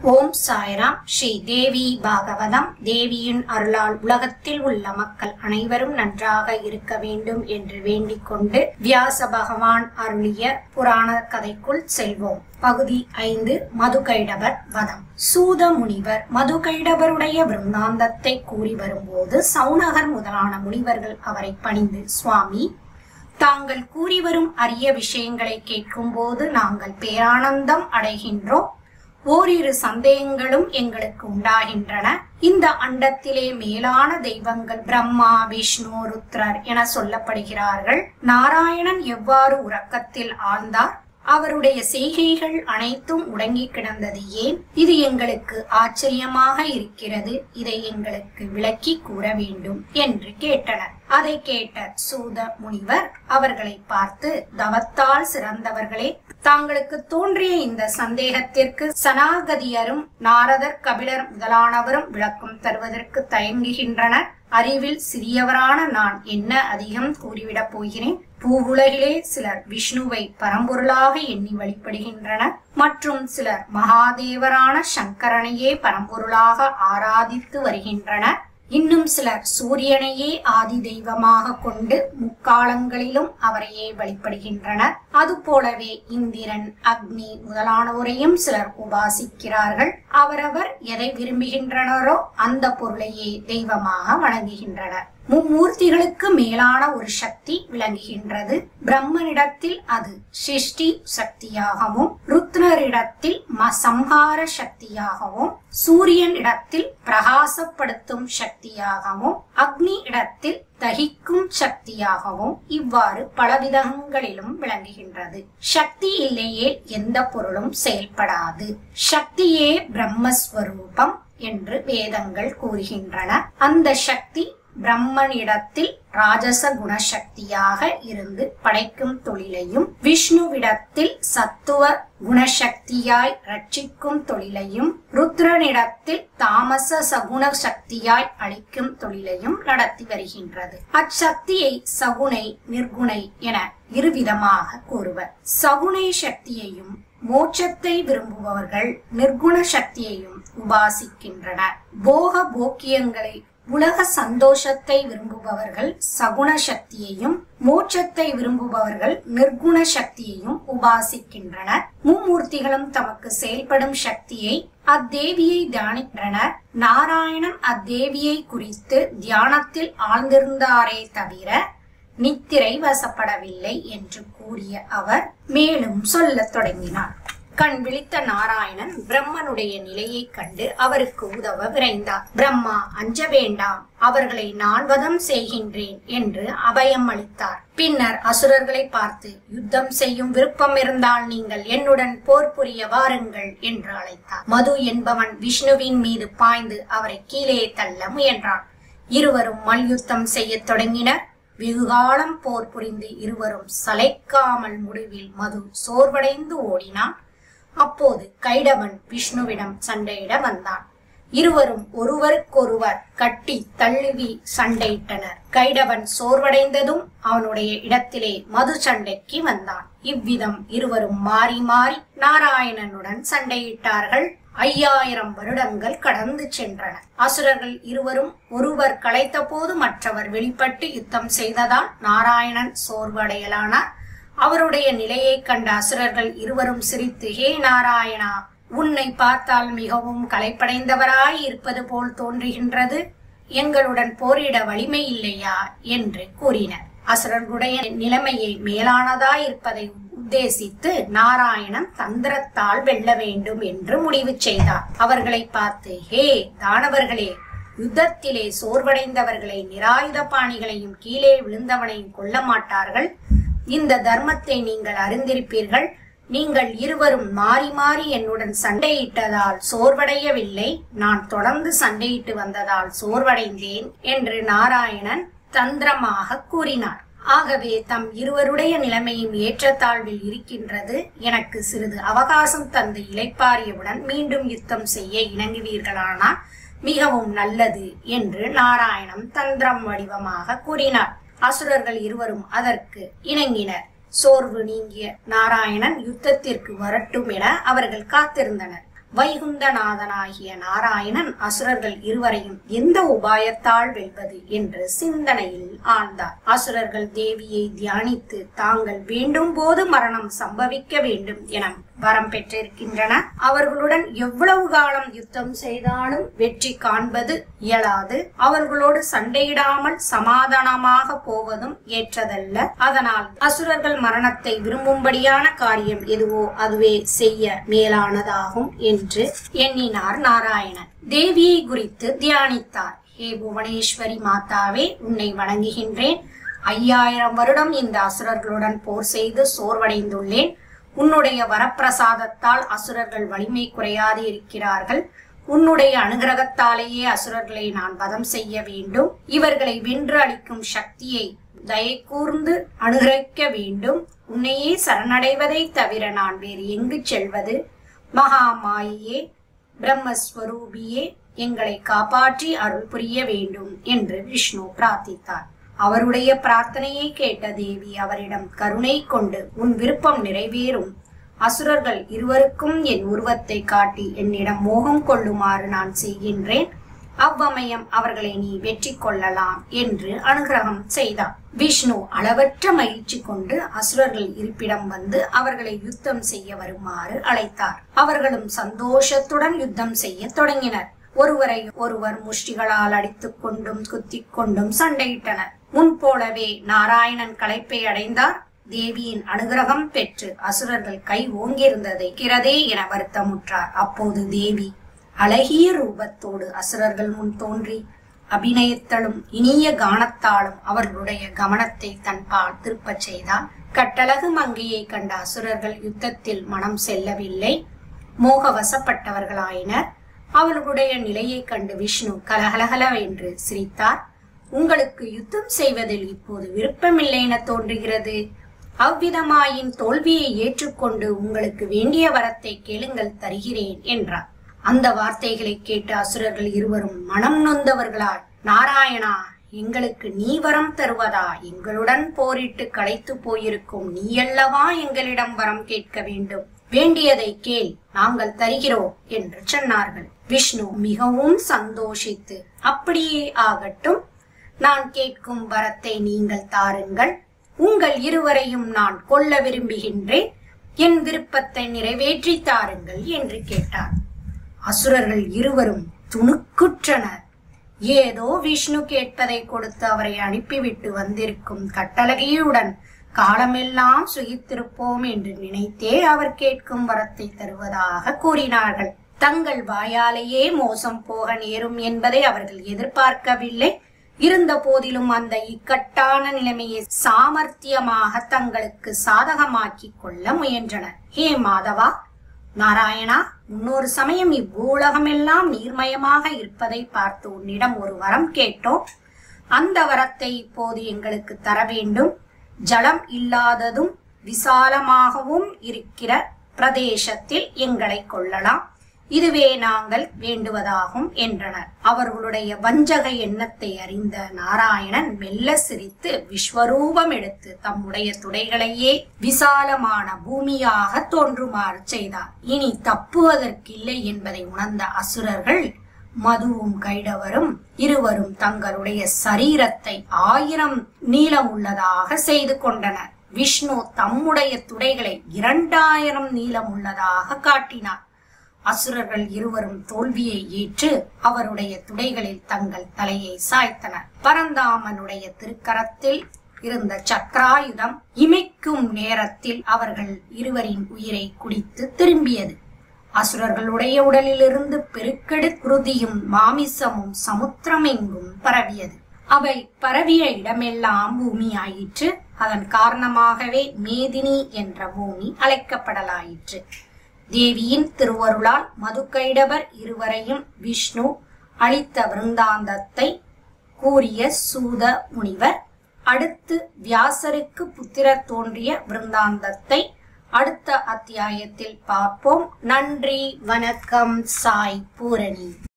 ஓம் சாய்ராம் ஸ்ரீ தேவி பாகவதம் தேவியின் அருளால் உலகத்தில் உள்ள மக்கள் அனைவரும் நன்றாக இருக்க வேண்டும் என்று வேண்டிக் கொண்டு வியாச பகவான் அருளிய புராண கதைக்குள் செல்வோம் பகுதி ஐந்து மதுகைடபர் வதம் சூத முனிவர் மதுகைடபருடைய விருந்தாந்தத்தை கூறி வரும்போது சௌனகர் முதலான முனிவர்கள் அவரை பணிந்து சுவாமி தாங்கள் கூறி வரும் அரிய விஷயங்களை கேட்கும்போது நாங்கள் பேரானந்தம் அடைகின்றோம் ஓரிரு சந்தேகங்களும் எங்களுக்கு உண்டாகின்றன இந்த அண்டத்திலே மேலான தெய்வங்கள் பிரம்மா விஷ்ணு ருத்ரர் என சொல்லப்படுகிறார்கள் நாராயணன் எவ்வாறு உறக்கத்தில் ஆழ்ந்தார் அவருடைய செய்கைகள் அனைத்தும் முடங்கி கிடந்தது ஏன் இது எங்களுக்கு ஆச்சரியமாக இருக்கிறது இதை எங்களுக்கு விளக்கி கூற வேண்டும் என்று கேட்டனர் அதை கேட்ட சூத முனிவர் அவர்களை பார்த்து தவத்தால் சிறந்தவர்களே தாங்களுக்கு தோன்றிய இந்த சந்தேகத்திற்கு சனாகதியரும் நாரதர் கபிலர் முதலானவரும் விளக்கம் தருவதற்கு தயங்குகின்றனர் அறிவில் சிறியவரான நான் என்ன அதிகம் கூறிவிடப் போகிறேன் பூவுலகிலே சிலர் விஷ்ணுவை பரம்பொருளாக எண்ணி வழிபடுகின்றனர் மற்றும் சிலர் மகாதேவரான சங்கரனையே பரம்பொருளாக ஆராதித்து வருகின்றனர் இன்னும் சிலர் சூரியனையே ஆதி தெய்வமாக கொண்டு முக்காலங்களிலும் அவரையே வழிபடுகின்றனர் அதுபோலவே இந்திரன் அக்னி முதலானோரையும் சிலர் உபாசிக்கிறார்கள் அவரவர் எதை விரும்புகின்றனரோ அந்த பொருளையே தெய்வமாக வணங்குகின்றனர் மும்மூர்த்திகளுக்கு மேலான ஒரு சக்தி விளங்குகின்றது பிரம்மனிடத்தில் அது சிருஷ்டி சக்தியாகவும் ருத்ரரிடத்தில் சம்ஹார சக்தியாகவும் சூரியன் இடத்தில் பிரகாசப்படுத்தும் சக்தியாகவும் அக்னி இடத்தில் தகிக்கும் சக்தியாகவும் இவ்வாறு பலவிதங்களிலும் விளங்குகின்றது சக்தி இல்லையே எந்த பொருளும் செயல்படாது சக்தியே பிரம்மஸ்வரூபம் என்று வேதங்கள் கூறுகின்றன அந்த சக்தி பிரம்மனிடத்தில் ராஜச குணசக்தியாக இருந்து படைக்கும் தொழிலையும் விஷ்ணுவிடத்தில் சத்துவ குணசக்தியாய் ரட்சிக்கும் தொழிலையும் ருத்ரனிடத்தில் தாமச சகுண சக்தியாய் அளிக்கும் தொழிலையும் நடத்தி வருகின்றது அச்சக்தியை சகுனை நிர்குணை என இருவிதமாக கூறுவர் சகுனை சக்தியையும் மோட்சத்தை விரும்புபவர்கள் நிர்குண சக்தியையும் உபாசிக்கின்றனர் போக போக்கியங்களை உலக சந்தோஷத்தை விரும்புபவர்கள் சகுண சக்தியையும் மோட்சத்தை விரும்புபவர்கள் நிர்குண சக்தியையும் உபாசிக்கின்றனர் மும்மூர்த்திகளும் தமக்கு செயல்படும் சக்தியை அத்தேவியை தியானிக்கின்றனர் நாராயணன் அத்தேவியை குறித்து தியானத்தில் ஆழ்ந்திருந்தாரே தவிர நித்திரை வசப்படவில்லை என்று கூறிய அவர் மேலும் சொல்லத் தொடங்கினார் கண் விழித்த நாராயணன் பிரம்மனுடைய நிலையைக் கண்டு அவருக்கு உதவ விரைந்தார் பிரம்மா அஞ்ச வேண்டாம் அவர்களை நான் வதம் செய்கின்றேன் என்று அபயம் அளித்தார் பின்னர் அசுரர்களை பார்த்து யுத்தம் செய்யும் விருப்பம் இருந்தால் நீங்கள் என்னுடன் போர் புரிய வாருங்கள் என்று அழைத்தார் மது என்பவன் விஷ்ணுவின் மீது பாய்ந்து அவரை கீழே தள்ள முயன்றான் இருவரும் மல்யுத்தம் செய்யத் தொடங்கினர் வெகுகாலம் போர் புரிந்து இருவரும் சளைக்காமல் முடிவில் மது சோர்வடைந்து ஓடினான் அப்போது கைடவன் விஷ்ணுவிடம் சண்டையிட வந்தான் இருவரும் ஒருவருக்கொருவர் கட்டி தள்ளுவி சண்டையிட்டனர் கைடவன் சோர்வடைந்ததும் அவனுடைய இடத்திலே மது சண்டைக்கு வந்தான் இவ்விதம் இருவரும் மாறி மாறி நாராயணனுடன் சண்டையிட்டார்கள் ஐயாயிரம் வருடங்கள் கடந்து சென்றன அசுரர்கள் இருவரும் ஒருவர் களைத்த போது மற்றவர் வெளிப்பட்டு யுத்தம் செய்ததால் நாராயணன் சோர்வடையலானார் அவருடைய நிலையை கண்ட அசுரர்கள் இருவரும் சிரித்து ஹே நாராயணா உன்னை பார்த்தால் மிகவும் களைப்படைந்தவராய் இருப்பது போல் தோன்றுகின்றது எங்களுடன் போரிட வலிமை இல்லையா என்று கூறினர் அசுரர்களுடைய நிலைமையை மேலானதாய் இருப்பதை உத்தேசித்து நாராயணன் தந்திரத்தால் வெல்ல வேண்டும் என்று முடிவு செய்தார் அவர்களை பார்த்து ஹே தானவர்களே யுத்தத்திலே சோர்வடைந்தவர்களை நிராயுத பாணிகளையும் கீழே விழுந்தவனையும் கொல்ல மாட்டார்கள் இந்த தர்மத்தை நீங்கள் அறிந்திருப்பீர்கள் நீங்கள் இருவரும் மாறி மாறி என்னுடன் சண்டையிட்டதால் சோர்வடையவில்லை நான் தொடர்ந்து சண்டையிட்டு வந்ததால் சோர்வடைந்தேன் என்று நாராயணன் தந்திரமாக கூறினார் ஆகவே தம் இருவருடைய நிலைமையும் ஏற்றத்தாழ்வில் இருக்கின்றது எனக்கு சிறிது அவகாசம் தந்து இளைப்பாறியவுடன் மீண்டும் யுத்தம் செய்ய இணங்குவீர்களானால் மிகவும் நல்லது என்று நாராயணம் தந்திரம் வடிவமாக கூறினார் அசுரர்கள் இருவரும் அதற்கு இணங்கினர் சோர்வு நீங்கிய நாராயணன் யுத்தத்திற்கு வரட்டும் என அவர்கள் காத்திருந்தனர் வைகுந்தநாதனாகிய நாராயணன் அசுரர்கள் இருவரையும் எந்த உபாயத்தால் வெல்வது என்று சிந்தனையில் ஆழ்ந்தார் அசுரர்கள் தேவியை தியானித்து தாங்கள் வேண்டும் போது மரணம் சம்பவிக்க வேண்டும் என வரம் பெற்றிருக்கின்றன அவர்களுடன் எவ்வளவு காலம் யுத்தம் செய்தாலும் வெற்றி காண்பது இயலாது அவர்களோடு சண்டையிடாமல் சமாதானமாக போவதும் ஏற்றதல்ல அதனால் அசுரர்கள் மரணத்தை விரும்பும்படியான காரியம் எதுவோ அதுவே செய்ய மேலானதாகும் என்று எண்ணினார் நாராயணன் தேவியை குறித்து தியானித்தார் ஹே புவனேஸ்வரி மாதாவே உன்னை வணங்குகின்றேன் ஐயாயிரம் வருடம் இந்த அசுரர்களுடன் போர் செய்து சோர்வடைந்துள்ளேன் உன்னுடைய வரப்பிரசாதத்தால் அசுரர்கள் வலிமை குறையாது இருக்கிறார்கள் உன்னுடைய அனுகிரகத்தாலேயே அசுரர்களை நான் வதம் செய்ய வேண்டும் இவர்களை வென்று அளிக்கும் சக்தியை தயை கூர்ந்து அனுகிரகிக்க வேண்டும் உன்னையே சரணடைவதை தவிர நான் வேறு எங்கு செல்வது மகா மாயையே பிரம்மஸ்வரூபியே எங்களை காப்பாற்றி அருள் புரிய வேண்டும் என்று விஷ்ணு பிரார்த்தித்தார் அவருடைய பிரார்த்தனையை கேட்ட தேவி அவரிடம் கருணை கொண்டு உன் விருப்பம் நிறைவேறும் அசுரர்கள் இருவருக்கும் என் உருவத்தை காட்டி என்னிடம் மோகம் கொள்ளுமாறு நான் செய்கின்றேன் அவ்வமயம் அவர்களை நீ வெற்றி கொள்ளலாம் என்று அனுகிரகம் செய்தார் விஷ்ணு அளவற்ற மகிழ்ச்சி கொண்டு அசுரர்கள் இருப்பிடம் வந்து அவர்களை யுத்தம் செய்ய வருமாறு அழைத்தார் அவர்களும் சந்தோஷத்துடன் யுத்தம் செய்ய தொடங்கினர் ஒருவரை ஒருவர் முஷ்டிகளால் அடித்துக் கொண்டும் குத்திக் கொண்டும் சண்டையிட்டனர் முன்போலவே நாராயணன் களைப்பை அடைந்தார் தேவியின் அனுகிரகம் பெற்று அசுரர்கள் கை ஓங்கியிருந்ததை கிரதே என வருத்தமுற்றார் அப்போது தேவி அழகிய ரூபத்தோடு அசுரர்கள் முன் தோன்றி அபிநயத்தலும் இனிய கானத்தாலும் அவர்களுடைய கவனத்தை தன்பால் திருப்பச் செய்தார் கட்டழகு மங்கையை கண்ட அசுரர்கள் யுத்தத்தில் மனம் செல்லவில்லை மோக வசப்பட்டவர்களாயினர் அவர்களுடைய நிலையைக் கண்டு விஷ்ணு கலகலகலவென்று சிரித்தார் உங்களுக்கு யுத்தம் செய்வதில் இப்போது விருப்பமில்லை என தோன்றுகிறது அவ்விதமாயின் தோல்வியை ஏற்றுக்கொண்டு உங்களுக்கு வேண்டிய வரத்தை கேளுங்கள் தருகிறேன் என்றார் அந்த வார்த்தைகளை கேட்டு அசுரர்கள் இருவரும் மனம் நொந்தவர்களால் நாராயணா எங்களுக்கு நீ வரம் தருவதா எங்களுடன் போரிட்டு களைத்து போயிருக்கும் நீ அல்லவா எங்களிடம் வரம் கேட்க வேண்டும் வேண்டியதை கேள் நாங்கள் தருகிறோம் என்று சொன்னார்கள் விஷ்ணு மிகவும் சந்தோஷித்து அப்படியே ஆகட்டும் நான் கேட்கும் வரத்தை நீங்கள் தாருங்கள் உங்கள் இருவரையும் நான் கொல்ல விரும்புகின்றேன் என் விருப்பத்தை நிறைவேற்றி தாருங்கள் என்று கேட்டார் அசுரர்கள் இருவரும் துணுக்குற்றனர் ஏதோ விஷ்ணு கேட்பதை கொடுத்து அவரை அனுப்பிவிட்டு வந்திருக்கும் கட்டளகையுடன் காலமெல்லாம் சுகித்திருப்போம் என்று நினைத்தே அவர் கேட்கும் வரத்தை தருவதாக கூறினார்கள் தங்கள் வாயாலேயே மோசம் போக நேரும் என்பதை அவர்கள் எதிர்பார்க்கவில்லை இருந்த போதிலும் அந்த இக்கட்டான நிலைமையை சாமர்த்தியமாக தங்களுக்கு சாதகமாக்கிக் கொள்ள முயன்றனர் ஹே மாதவா நாராயணா முன்னொரு சமயம் இவ்வூலகமெல்லாம் நீர்மயமாக இருப்பதை பார்த்து உன்னிடம் ஒரு வரம் கேட்டோம் அந்த வரத்தை இப்போது எங்களுக்கு தர வேண்டும் ஜலம் இல்லாததும் விசாலமாகவும் இருக்கிற பிரதேசத்தில் எங்களை கொள்ளலாம் இதுவே நாங்கள் வேண்டுவதாகும் என்றனர் அவர்களுடைய வஞ்சக எண்ணத்தை அறிந்த நாராயணன் மெல்ல சிரித்து விஸ்வரூபம் எடுத்து தம்முடைய துடைகளையே விசாலமான பூமியாக தோன்றுமாறு செய்தார் இனி தப்புவதற்கில்லை என்பதை உணர்ந்த அசுரர்கள் மதுவும் கைடவரும் இருவரும் தங்களுடைய சரீரத்தை ஆயிரம் நீளமுள்ளதாக செய்து கொண்டனர் விஷ்ணு தம்முடைய துடைகளை இரண்டாயிரம் நீளமுள்ளதாக காட்டினார் அசுரர்கள் இருவரும் தோல்வியை ஏற்று அவருடைய துடைகளில் தங்கள் தலையை சாய்த்தனர் பரந்தாமனுடைய திருக்கரத்தில் இருந்த சக்கராயுதம் இமைக்கும் நேரத்தில் அவர்கள் இருவரின் உயிரை குடித்து திரும்பியது அசுரர்களுடைய உடலிலிருந்து பெருக்கெடு குருதியும் மாமிசமும் சமுத்திரமெங்கும் பரவியது அவை பரவிய இடமெல்லாம் பூமி ஆயிற்று அதன் காரணமாகவே மேதினி என்ற பூமி அழைக்கப்படலாயிற்று தேவியின் திருவருளால் மதுக்கைடவர் இருவரையும் விஷ்ணு அளித்த விருந்தாந்தத்தை கூறிய சூத முனிவர் அடுத்து வியாசருக்கு புத்திரர் தோன்றிய விருந்தாந்தத்தை அடுத்த அத்தியாயத்தில் பார்ப்போம் நன்றி வணக்கம் சாய் பூரணி